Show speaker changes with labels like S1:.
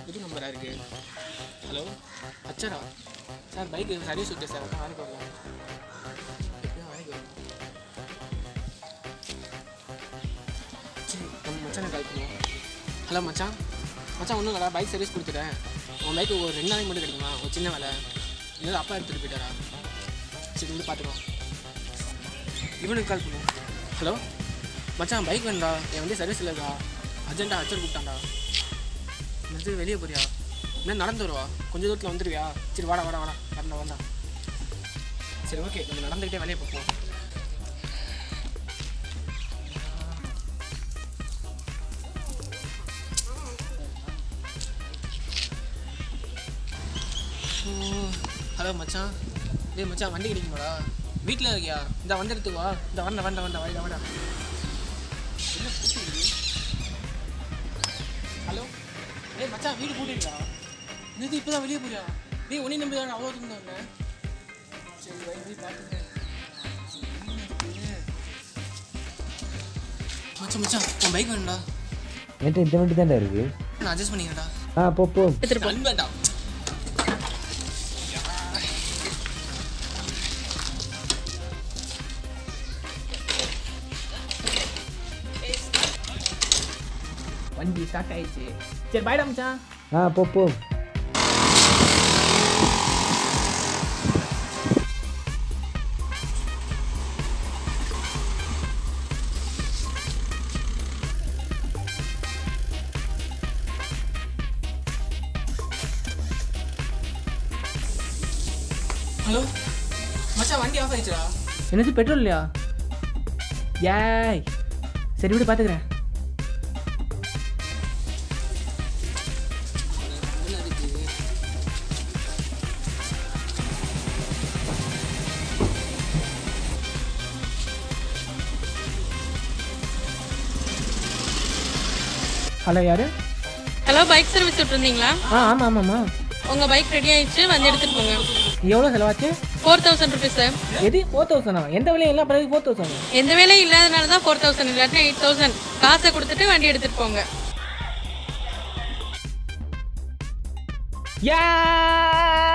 S1: புது நம்பராக இருக்கு ஹலோ அச்சரா சார் பைக் சர்வீஸ் விட்டு சார் அதான் வேலைக்கு வரலாம் எப்படியும் வேலைக்கு வரலாம் சரி நம்ம மச்சானை கால் பண்ணுவோம் ஹலோ மச்சான் மச்சான் ஒன்றும் இல்லைடா பைக் சர்வீஸ் கொடுத்துட்டேன் உன் பைக்கு ஒரு ரெண்டு நாளைக்கு மட்டும் கிடைக்குமா ஒரு சின்ன வேலை இல்லை அப்பா எடுத்துகிட்டு போயிட்டாரா சரி வந்து பார்த்துக்கோ இவனுக்கு கால் பண்ணுவோம் ஹலோ மச்சான் பைக் வேணுடா என் வண்டி சர்வீஸ் இல்லைடா அர்ஜென்ட்டாக அச்சர் கூப்பிட்டான்டா நிஜம் வெளியே போறியா என்ன நடந்து வருவா கொஞ்சம் தூரத்தில் வந்துடுவியா சரி வாடா வாடா வாடா வரண்டா வரண்டா சரி ஓகே நம்ம நடந்துக்கிட்டே வெளியே போப்போம் ஹலோ மச்சான் டேய் மச்சான் வண்டி கிடைக்குமாடா வீட்டில் இருக்கியா இந்த வண்டி எடுத்துக்கு வா இந்த வண்ட வண்ட வண்ட வாடா வாடா என்ன பூட்டி இருக்கு? ஹலோ டேய் மச்சான் வீடு பூட்டிருக்கா இது இப்போ தான் வெளியே போறியா டேய் உன்னை நம்பி தான் அவ்வளோ தூரம் வந்தேன் சரி வை போய் பார்த்துக்கிறேன் மச்சான் மச்சான் உன் பைக் வேணும்டா
S2: என்கிட்ட இந்த வண்டி தான்டா இருக்கு
S1: நான் அட்ஜஸ்ட் பண்ணிக்கிறேன்டா
S2: ஆ போ போ
S1: நண்பன்டா வண்டி ஸ்டார்ட் ஆயிடுச்சு சரி பாய்டா மச்சான்
S2: ஆ போ போ
S1: ஹலோ மச்சான் வண்டி ஆஃப் ஆயிடுச்சுடா என்னது பெட்ரோல் இல்லையா ஏய் சரி விடு பார்த்துக்கிறேன் ஹலோ யாரு
S3: ஹலோ பைக் சர்வீஸ் விட்டுருந்தீங்களா
S1: ஆ ஆமாம் ஆமாம்மா
S3: உங்கள் பைக் ரெடி ஆயிடுச்சு வந்து எடுத்துட்டு போங்க
S1: எவ்வளோ செலவாச்சு
S3: ஃபோர் தௌசண்ட் ருபீஸ் சார்
S1: எது ஃபோர் தௌசண்டா எந்த விலையும் இல்லை பிறகு ஃபோர் தௌசண்ட்
S3: எந்த வேலையும் இல்லாதனால தான் ஃபோர் தௌசண்ட் இல்லாட்டி எயிட் தௌசண்ட் காசை கொடுத்துட்டு வண்டி எடுத்துட்டு போங்க
S1: யா